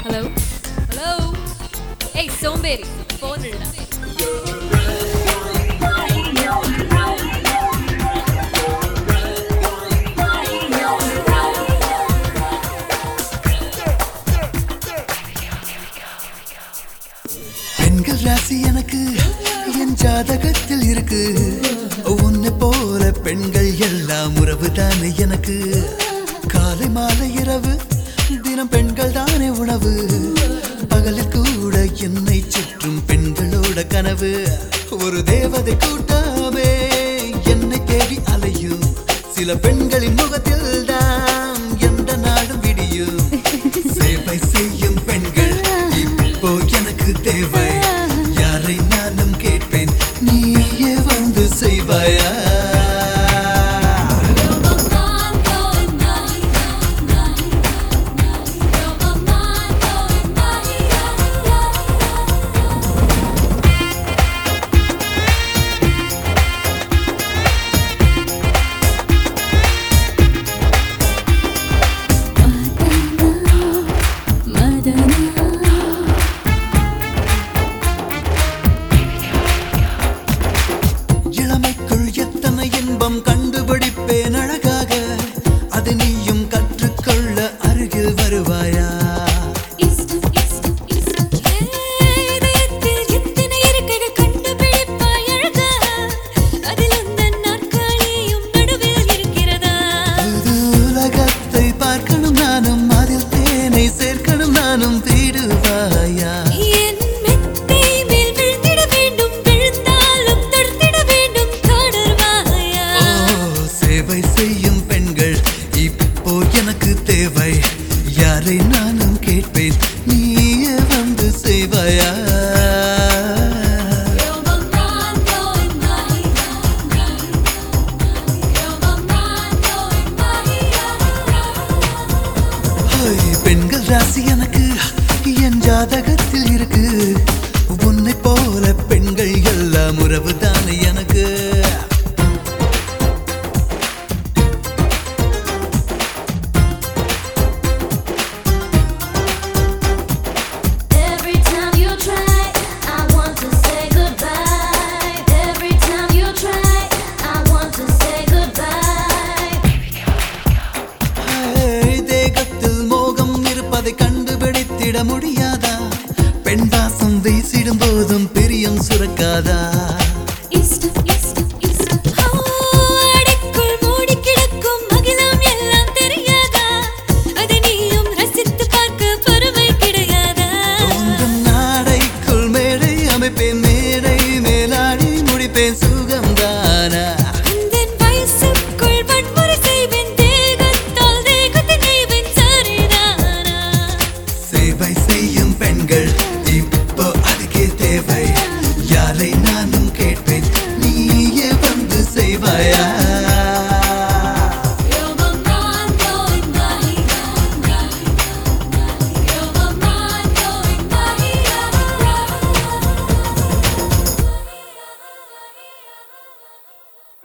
Hello hello ஏய் சோம்பேறி phone இல்ல பெண்கள் ராசி எனக்கு என் ஜாதகத்தில் இருக்கு உன்னை போல பெண்கள் எல்லாம் உறவு தானே எனக்கு காலை மாலை இரவு தினம் பெண்கள் தானே உணவு பகலில் கூட என்னை சுற்றும் பெண்களோட கனவு ஒரு தேவதை கூட்டமே என்னை தேடி அலையும் சில பெண்களின் முகத்தில் தான் எந்த நாடும் விடியும் சேவை செய்யும் பெண்கள் இப்போ எனக்கு தேவை யாரை நானும் கேட்பேன் நீயே வந்து செய்வாயா இளமைக்குள் எத்தனை இன்பம் கண்டுபிடிப்பேன் அழகாக அது நீயும் கற்றுக்கொள்ள அருகில் வருவாயா புது உலகத்தை பார்க்கணும் நானும் அதில் தேனை சேர்க்கணும் நானும் தேடுவாயா ஓ சேவை செய்யும் பெண்கள் இப்போ எனக்கு தேவை யாரை நானும் கேட்பேன் நீயே வந்து செய்வாயா ஹோய், பெண்கள் ராசி எனக்கு என் ஜாதகத்தில் இருக்கு உன்னை போல பெண்கள் எல்லாம் உறவு தானே எனக்கு Every time you try, I want to say goodbye. Every time you try, I want to say goodbye. Hey, தேகத்தில் மோகம் இருப்பதை கண்டுபிடித்திட முடியாதா பெண் வாசம் வீசிடும் போதும் பிரியம் சுரக்காதா